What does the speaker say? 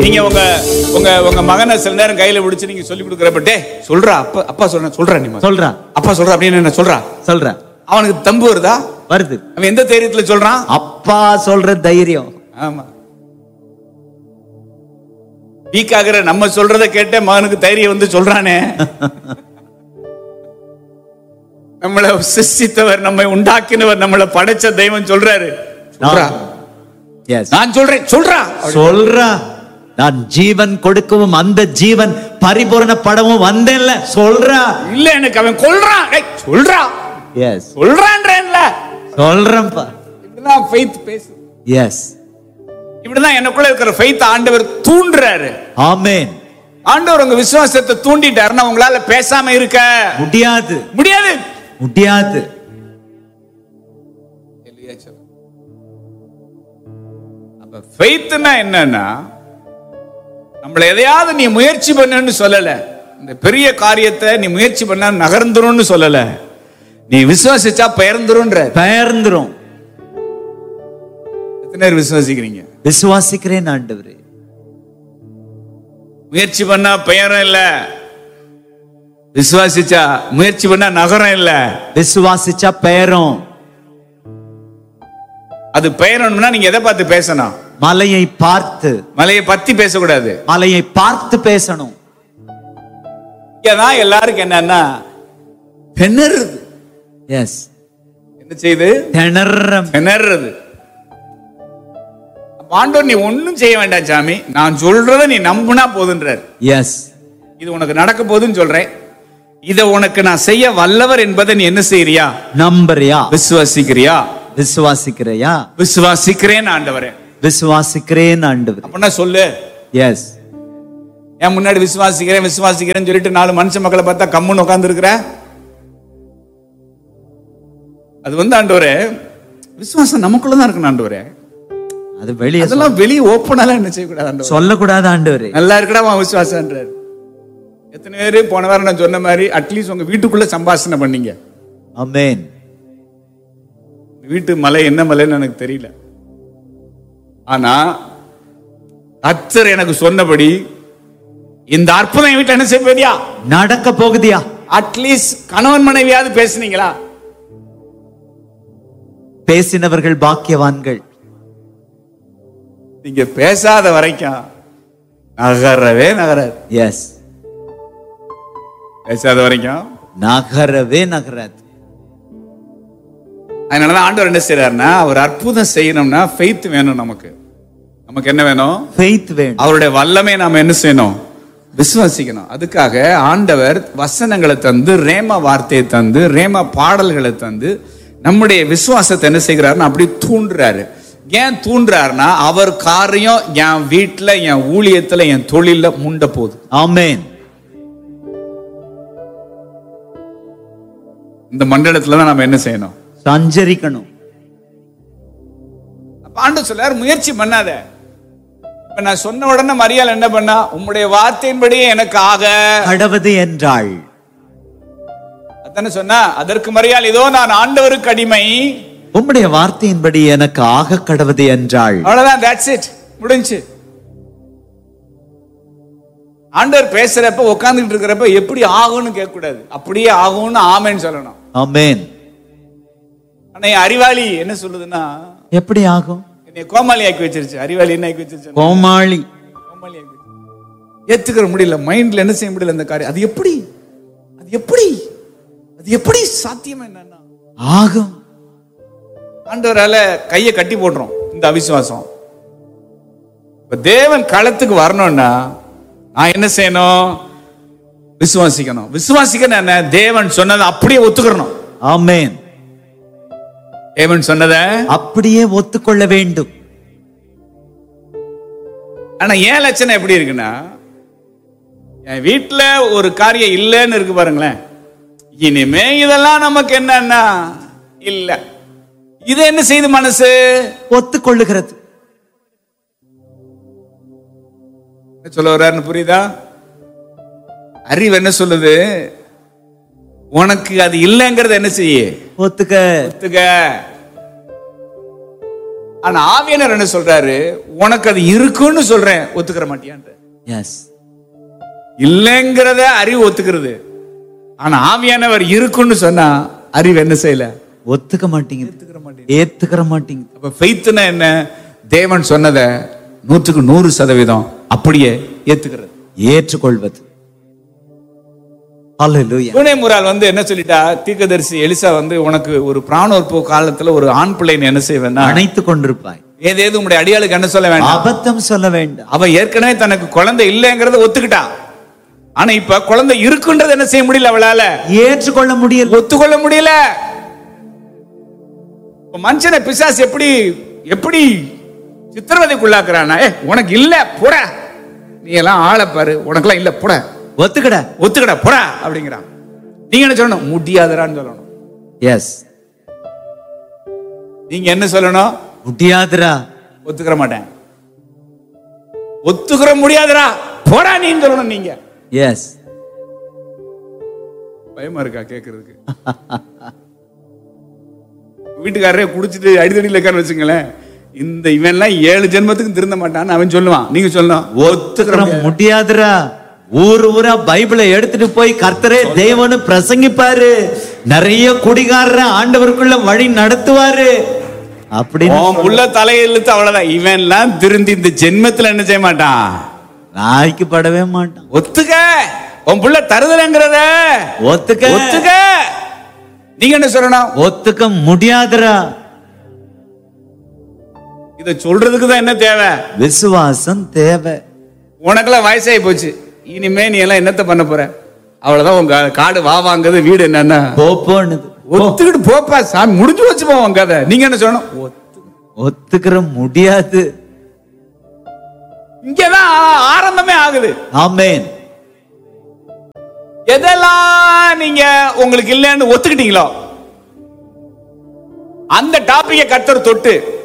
நீங்க உங்க உங்க உங்க மகனை சில நேரம் கையில பிடிச்சு நீங்க சொல்லி கொடுக்குறப்ப டே சொல்றா அப்பா அப்பா சொல்றேன் சொல்றா நீ சொல்றான் அப்பா சொல்றா அப்படின்னு என்ன சொல்றா சொல்றேன் அவனுக்கு தம்பு வருதா வருது அவன் எந்த தைரியத்துல சொல்றான் அப்பா சொல்ற தைரியம் ஆமா வீக் ஆகுற நம்ம சொல்றத கேட்ட மகனுக்கு தைரியம் வந்து சொல்றானே நம்மளை சிருஷ்டித்தவர் நம்மை உண்டாக்கினவர் நம்மளை படைச்ச தெய்வம் சொல்றாரு சொல்றா எஸ் நான் சொல்றேன் சொல்றா சொல்றா நான் ஜீவன் கொடுக்கவும் அந்த ஜீவன் பரிபூரணப்படவும் வந்தேன்ல சொல்றா இல்ல எனக்கு அவன் கொல்றான் டேய், சொல்றா எஸ் சொல்றான்றேன்ல சொல்றேன்ப்பா இப்படிதான் ஃபெய்த் பேசு எஸ் இப்படிதான் எனக்குள்ள இருக்கிற ஃபெய்த் ஆண்டவர் தூண்டுறாரு ஆமென் ஆண்டவர் உங்க விசுவாசத்தை தூண்டிட்டாருன்னா உங்களால பேசாம இருக்க முடியாது முடியாது முடியாது அப்ப ஃபெய்த்னா என்னன்னா நம்மள எதையாவது நீ முயற்சி பண்ணுன்னு சொல்லல இந்த பெரிய காரியத்தை நீ முயற்சி பண்ணா நகர்ந்துரும்னு சொல்லல நீ விசுவாசிச்சா பெயர்ந்துரும்ன்ற பெயர்ந்துரும் எத்தனை பேர் விசுவாசிக்கிறீங்க விசுவாசிக்கிறேன் ஆண்டவரே முயற்சி பண்ணா பெயரும் இல்ல விசுவாசிச்சா முயற்சி பண்ணா நகரம் இல்ல விசுவாசிச்சா பெயரும் அது பெயரணும்னா நீங்க எதை பார்த்து பேசணும் மலையை பார்த்து மலையை பத்தி பேசக்கூடாது மலையை பார்த்து பேசணும் இங்கதான் எல்லாருக்கும் என்னன்னா திணறுது எஸ் என்ன செய்யுது திணறம் திணறுறது அப்ப ஆண்டவர் நீ ஒண்ணும் செய்ய வேண்டாம் சாமி நான் சொல்றத நீ நம்புனா போதுன்றார் எஸ் இது உனக்கு நடக்க போகுதுன்னு சொல்றேன் இத உனக்கு நான் செய்ய வல்லவர் என்பதை நீ என்ன செய்யறியா நம்புறியா விசுவாசிக்கிறியா விசுவாசிக்கிறையா விசுவாசிக்கிறேன் ஆண்டவரே விசுவாசிக்கிறேன் ஆண்டவர் அப்படின்னா சொல்லு எஸ் என் முன்னாடி விசுவாசிக்கிறேன் விசுவாசிக்கிறேன்னு சொல்லிட்டு நாலு மனுஷ மக்களை பார்த்தா கம்முன்னு உட்கார்ந்து இருக்கிற அது வந்து ஆண்டவரே விசுவாசம் நமக்குள்ளதான் இருக்கணும் ஆண்டவரே அது வெளியே சொல்ல- அதெல்லாம் வெளியே ஓப்பனாலாம் என்ன செய்யக்கூடாது ஆண்டவரே சொல்லக்கூடாது ஆண்டவரே நல்லா இருக்கடா அவன் விசுவாசன்றாரு எத்தனை பேர் போன வாரம் நான் சொன்ன மாதிரி அட்லீஸ்ட் உங்க வீட்டுக்குள்ள சம்பாஷணை பண்ணீங்க அமேன் வீட்டு மலை என்ன மலைன்னு எனக்கு தெரியல ஆனா கர்த்தர் எனக்கு சொன்னபடி இந்த அற்புதம் என் வீட்டுல என்ன செய்ய போதியா நடக்க போகுதியா அட்லீஸ்ட் கணவன் மனைவியாவது பேசுனீங்களா பேசினவர்கள் பாக்கியவான்கள் நீங்க பேசாத வரைக்கும் நகரவே நகராது எஸ் பேசாத வரைக்கும் நகரவே நகராது அதனாலதான் ஆண்டவர் என்ன செய்யறாருன்னா அவர் அற்புதம் செய்யணும்னா ஃபெய்த் வேணும் நமக்கு நமக்கு என்ன வேணும் ஃபெய்த் வேணும் அவருடைய வல்லமை நாம என்ன செய்யணும் விசுவாசிக்கணும் அதுக்காக ஆண்டவர் வசனங்களை தந்து ரேம வார்த்தையை தந்து ரேம பாடல்களை தந்து நம்முடைய விசுவாசத்தை என்ன செய்கிறாருன்னா அப்படி தூண்டுறாரு ஏன் தூண்டுறாருன்னா அவர் காரியம் என் வீட்டுல என் ஊழியத்துல என் தொழில்ல முண்ட போகுது ஆமென் இந்த மண்டலத்துல தான் நம்ம என்ன செய்யணும் சஞ்சரிக்கணும் அப்ப ஆண்டு சொல்லார் முயற்சி பண்ணாத இப்ப நான் சொன்ன உடனே மரியாள் என்ன பண்ணா உம்முடைய வார்த்தையின்படியே எனக்கு ஆக கடவது என்றாள் அதானே சொன்னா அதற்கு மரியாள் இதோ நான் ஆண்டவருக்கு அடிமை உம்முடைய வார்த்தையின்படி எனக்கு ஆக கடவது என்றாள் அவ்வளவுதான் தட்ஸ் இட் முடிஞ்சு ஆண்டவர் பேசுறப்ப உட்கார்ந்துட்டு இருக்கிறப்ப எப்படி ஆகும்னு கேட்க கூடாது அப்படியே ஆகும்னு ஆமென்னு சொல்லணும் ஆமென் ஆனா என் அறிவாளி என்ன சொல்லுதுன்னா எப்படி ஆகும் என்னை கோமாளி ஆக்கி வச்சிருச்சு அறிவாளி என்ன ஆக்கி வச்சிருச்சு கோமாளி கோமாளி ஆக்கி வச்சிருச்சு. ஏத்துக்கிற முடியல மைண்ட்ல என்ன செய்ய முடியல அந்த காரியம் அது எப்படி அது எப்படி அது எப்படி சாத்தியம் என்னன்னா ஆகும் ஆண்டவரால கையை கட்டி போடுறோம் இந்த அவிசுவாசம் இப்ப தேவன் களத்துக்கு வரணும்னா நான் என்ன செய்யணும் விசுவாசிக்கணும் விசுவாசிக்கணும் என்ன தேவன் சொன்னதை அப்படியே ஒத்துக்கிறணும் ஆமென் தேவன் சொன்னதை அப்படியே ஒத்துக்கொள்ள வேண்டும் ஆனா ஏன் லட்சணம் எப்படி இருக்குன்னா என் வீட்டுல ஒரு காரியம் இல்லைன்னு இருக்கு பாருங்களேன் இனிமே இதெல்லாம் நமக்கு என்னன்னா இல்ல இது என்ன செய்யுது மனசு ஒத்துக்கொள்ளுகிறது என்ன சொல்ல வர்றாருன்னு புரியுதா அறிவு என்ன சொல்லுது உனக்கு அது இல்லைங்கிறத என்ன செய்ய ஒத்துக்க ஒத்துக்க ஆனா ஆவியானவர் என்ன சொல்றாரு உனக்கு அது இருக்குன்னு சொல்றேன் ஒத்துக்கிற மாட்டியான்ற எஸ் இல்லைங்கிறத அறிவு ஒத்துக்கிறது ஆனா ஆவியானவர் இருக்குன்னு சொன்னா அறிவு என்ன செய்யல ஒத்துக்க மாட்டேங்குது ஏத்துக்கிற மாட்டேங்குது அப்ப ஃபெய்த்னா என்ன தேவன் சொன்னதை நூற்றுக்கு நூறு சதவீதம் அப்படியே ஏத்துக்கிறது ஏற்றுக்கொள்வது ஹalleluya யூனே முரால் வந்து என்ன சொல்லிட்டா தீர்க்கதரிசி எலிசா வந்து உனக்கு ஒரு பிராணோற்பு காலத்துல ஒரு ஆண் பிள்ளைன்னு என்ன செய்வேன்னா அணைத்து கொண்டிருப்பாய் ஏதேது உங்களுடைய அடியாளுக்கு என்ன சொல்ல வேண்டாம் அபத்தம் சொல்ல வேண்டாம் அவன் ஏற்கனவே தனக்கு குழந்தை இல்லைங்கிறத ஒத்துக்கிட்டான் ஆனா இப்ப குழந்தை இருக்குன்றது என்ன செய்ய முடியல அவளால ஏற்றுக்கொள்ள முடியல ஒத்துக்கொள்ள முடியல இப்ப மனுஷனை பிசாசு எப்படி எப்படி சித்திரவதைக்குள்ளாக்குறானா ஏ உனக்கு இல்ல போட நீ எல்லாம் ஆளை பாரு உனக்கெல்லாம் இல்ல போட ஒத்துக்கட ஒத்துக்கடா போடா அப்படிங்கிறான் நீங்க என்ன சொல்லணும் முடியாதுடான்னு சொல்லணும் எஸ் நீங்க என்ன சொல்லணும் முடியாதுடா ஒத்துக்கிற மாட்டேன் ஒத்துக்கிற முடியாதுடா போடா நீன்னு சொல்லணும் நீங்க எஸ் பயமா இருக்கா கேக்குறதுக்கு வீட்டுக்காரரே குடிச்சிட்டு அடிதடியில் இருக்கான்னு வச்சுங்களேன் இந்த இவன்லாம் ஏழு ஜென்மத்துக்கு திருந்த மாட்டான்னு அவன் சொல்லுவான் நீங்க சொல்லணும் ஒத்துக்கிற முடியாதுடா ஊர் ஊரா பைபிளை எடுத்துட்டு போய் கர்த்தரே தேவனு பிரசங்கிப்பாரு நிறைய குடிகாரர ஆண்டவருக்குள்ள வழி நடத்துவாரு அப்படின்னு உன் புள்ள தலையெழுத்து அவ்வளவுதான் இவன்லாம் திருந்தி இந்த ஜென்மத்துல என்ன செய்ய மாட்டான் நாய்க்கு படவே மாட்டான் ஒத்துக்க உன் புள்ள தருதலைங்கிறத ஒத்துக்க ஒத்துக்க நீங்க என்ன சொல்லணும் ஒத்துக்க முடியாதுடா இத சொல்றதுக்கு தான் என்ன தேவை விசுவாசம் தேவை உனக்கெல்லாம் வயசாகி போச்சு இனிமே நீ எல்லாம் என்னத்த பண்ண போற அவ்வளவுதான் உங்க காடு வா வாங்குது வீடு என்னன்னா போப்போன்னுது ஒத்துக்கிட்டு போப்பா சாமி முடிஞ்சு வச்சு போவோம் கதை நீங்க என்ன சொல்லணும் ஒத்து- ஒத்துக்கிற முடியாது இங்கதான் ஆரம்பமே ஆகுது ஆமென் எதெல்லாம் நீங்க உங்களுக்கு இல்லைன்னு ஒத்துக்கிட்டீங்களோ அந்த டாபிக்கை கர்த்தர் தொட்டு